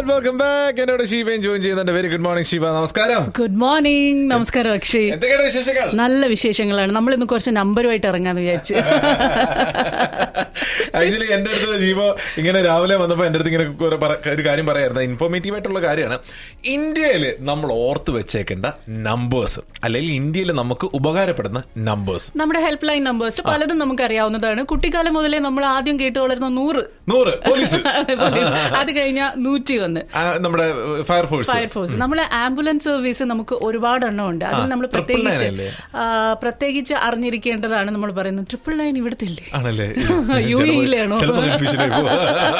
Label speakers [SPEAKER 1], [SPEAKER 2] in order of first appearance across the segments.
[SPEAKER 1] Welcome back എന്നോട് ഷീബയും join ചെയ്യുന്നുണ്ട് വെരി ഗുഡ് മോർണിംഗ് ഷീബ നമസ്കാരം
[SPEAKER 2] ഗുഡ് മോർണിംഗ് നമസ്കാരം അക്ഷയ്
[SPEAKER 1] എന്തൊക്കെയാണ് വിശേഷങ്ങൾ
[SPEAKER 2] നല്ല വിശേഷങ്ങളാണ് നമ്മൾ ഇന്ന് കുറച്ച് നമ്പറുമായിട്ട് ഇറങ്ങാന്ന് വിചാരിച്ചു
[SPEAKER 1] ആക്ച്വലി എന്റെ അടുത്ത് ജീവോ ഇങ്ങനെ രാവിലെ വന്നപ്പോ എന്റെ അടുത്ത് ഇങ്ങനെ കുറെ പറ- ഒരു കാര്യം പറയായിരുന്നു ഇൻഫോർമേറ്റീവ് ആയിട്ടുള്ള കാര്യമാണ് ഇന്ത്യയിൽ നമ്മൾ ഓർത്ത് വെച്ചേക്കേണ്ട നമ്പേഴ്സ് അല്ലെങ്കിൽ ഇന്ത്യയിൽ നമുക്ക് ഉപകാരപ്പെടുന്ന നമ്പേഴ്സ്
[SPEAKER 2] നമ്മുടെ ഹെൽപ്പ് ലൈൻ നമ്പേഴ്സ് പലതും നമുക്ക് അറിയാവുന്നതാണ് കുട്ടിക്കാലം മുതലേ നമ്മൾ ആദ്യം കേട്ട് വളർന്ന നൂറ്
[SPEAKER 1] നൂറ് പോലീസ്
[SPEAKER 2] പോലീസ്. അത് കഴിഞ്ഞ നൂറ്റി ഒന്ന്
[SPEAKER 1] ആ, നമ്മുടെ ഫയർഫോഴ്സ്
[SPEAKER 2] ഫയർഫോഴ്സ് നമ്മളെ ആംബുലൻസ് സർവീസ് നമുക്ക് ഒരുപാട് എണ്ണം ഉണ്ട് അതിൽ നമ്മൾ
[SPEAKER 1] triple
[SPEAKER 2] പ്രത്യേകിച്ച്
[SPEAKER 1] nine അല്ലേ?
[SPEAKER 2] ആ, പ്രത്യേകിച്ച് അറിഞ്ഞിരിക്കേണ്ടതാണ് നമ്മൾ പറയുന്നത് ട്രിപ്പിൾ നയൻ ഇവിടുത്തെ ഇല്ലേ
[SPEAKER 1] ആണല്ലേ
[SPEAKER 2] യു എയിലാണോ?
[SPEAKER 1] ചിലപ്പോൾ കൺഫ്യൂഷൻ ആയി പോകും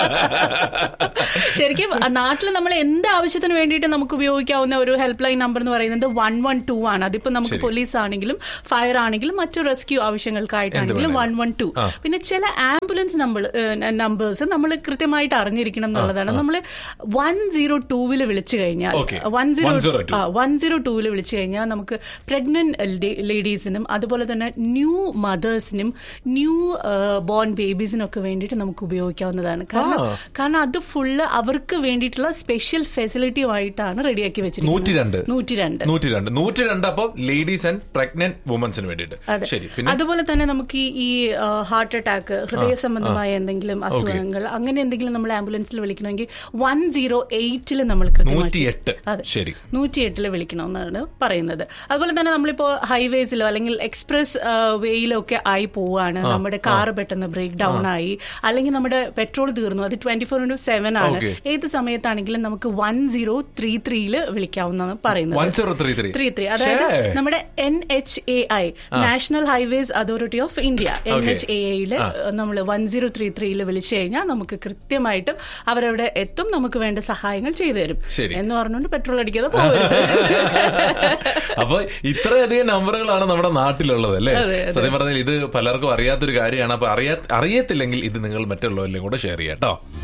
[SPEAKER 2] ശരിക്കും നാട്ടിൽ നമ്മൾ എന്ത് ആവശ്യത്തിന് വേണ്ടിയിട്ട് നമുക്ക് ഉപയോഗിക്കാവുന്ന ഒരു ഹെൽപ്പ് ലൈൻ നമ്പർ എന്ന് പറയുന്നത് വൺ വൺ ടു ആണ് അതിപ്പോ നമുക്ക് പോലീസ് ആണെങ്കിലും ഫയർ ആണെങ്കിലും മറ്റു റെസ്ക്യൂ ആവശ്യങ്ങൾക്കായിട്ടാണെങ്കിലും വൺ വൺ ടു പിന്നെ ചില ആംബുലൻസ് നമ്പർ നമ്പേഴ്സ് നമ്മൾ കൃത്യമായിട്ട് അറിഞ്ഞിരിക്കണം എന്നുള്ളതാണ് നമ്മൾ വൺ സീറോ ടൂവിൽ വിളിച്ചു കഴിഞ്ഞാൽ
[SPEAKER 1] Okay.
[SPEAKER 2] One zero
[SPEAKER 1] 102.
[SPEAKER 2] One zero ടൂവിൽ വിളിച്ചു കഴിഞ്ഞാൽ നമുക്ക് പ്രഗ്നന്റ് ലേഡീസിനും അതുപോലെ തന്നെ ന്യൂ മദേഴ്സിനും ന്യൂ ബോൺ ബേബീസിനും ഒക്കെ വേണ്ടിയിട്ട് നമുക്ക് ഉപയോഗിക്കാവുന്നതാണ് കാരണം കാരണം അത് ഫുള്ള് അവർക്ക് വേണ്ടിയിട്ടുള്ള സ്പെഷ്യൽ ഫെസിലിറ്റിയുമായിട്ടാണ് റെഡിയാക്കി
[SPEAKER 1] നൂറ്റി രണ്ട്.
[SPEAKER 2] വെച്ചിരിക്കുന്നത് നൂറ്റി രണ്ട്
[SPEAKER 1] നൂറ്റി രണ്ട് നൂറ്റി രണ്ട് അപ്പൊ ലേഡീസ് ആൻഡ് പ്രഗ്നന്റ് വുമൻസിന് വേണ്ടിയിട്ട്
[SPEAKER 2] അതെ.
[SPEAKER 1] ശരി പിന്നെ
[SPEAKER 2] അതുപോലെ തന്നെ നമുക്ക് ഈ- ഈ ഹാർട്ട് അറ്റാക്ക് ഹൃദയ സംബന്ധമായ എന്തെങ്കിലും അസുഖങ്ങൾ അങ്ങനെ എന്തെങ്കിലും നമ്മൾ ആംബുലൻസിൽ വിളിക്കണമെങ്കിൽ വൺ സീറോ എയ്റ്റിൽ നമ്മൾ
[SPEAKER 1] നൂറ്റിയെട്ട്.
[SPEAKER 2] അതെ
[SPEAKER 1] ശരി.
[SPEAKER 2] നൂറ്റിയെട്ടില് വിളിക്കണമെന്നാണ് പറയുന്നത് അതുപോലെ തന്നെ നമ്മളിപ്പോ ഹൈവേസിലോ അല്ലെങ്കിൽ എക്സ്പ്രസ് വേയിലോ ഒക്കെ ആയി പോവാണ് നമ്മുടെ കാർ പെട്ടെന്ന് ബ്രേക്ക് ഡൗൺ ആയി അല്ലെങ്കിൽ നമ്മുടെ പെട്രോൾ തീർന്നു അത് ട്വന്റി ഫോർ ഇന്റു സെവൻ ആണ്
[SPEAKER 1] Okay.
[SPEAKER 2] ഏത് സമയത്താണെങ്കിലും നമുക്ക് വൺ സീറോ ത്രീ ത്രീയില് വിളിക്കാവുന്നതാണ് പറയുന്നത്
[SPEAKER 1] one zero three three
[SPEAKER 2] three three അതായത് നമ്മുടെ N H A I national highways authority of India N
[SPEAKER 1] Okay.
[SPEAKER 2] H A ഐയില് നമ്മൾ വൺ സീറോ ത്രീ ത്രീയിൽ വിളിച്ചു കഴിഞ്ഞാൽ നമുക്ക് കൃത്യമായിട്ടും അവരവിടെ എത്തും നമുക്ക് വേണ്ട സഹായങ്ങൾ ചെയ്തു തരും
[SPEAKER 1] ശരി.
[SPEAKER 2] എന്ന് പറഞ്ഞുകൊണ്ട് പെട്രോൾ അടിക്കാതെ പോകരുത്
[SPEAKER 1] അപ്പൊ ഇത്രയധികം നമ്പറുകളാണ് നമ്മുടെ നാട്ടിലുള്ളത് അല്ലേ
[SPEAKER 2] അതെ, അതെ.
[SPEAKER 1] സത്യം പറഞ്ഞാൽ ഇത് പലർക്കും അറിയാത്തൊരു കാര്യമാണ് അപ്പൊ അറിയാ അറിയത്തില്ലെങ്കിൽ ഇത് നിങ്ങൾ മറ്റുള്ളവരിലും കൂടെ ഷെയർ ചെയ്യാം കേട്ടോ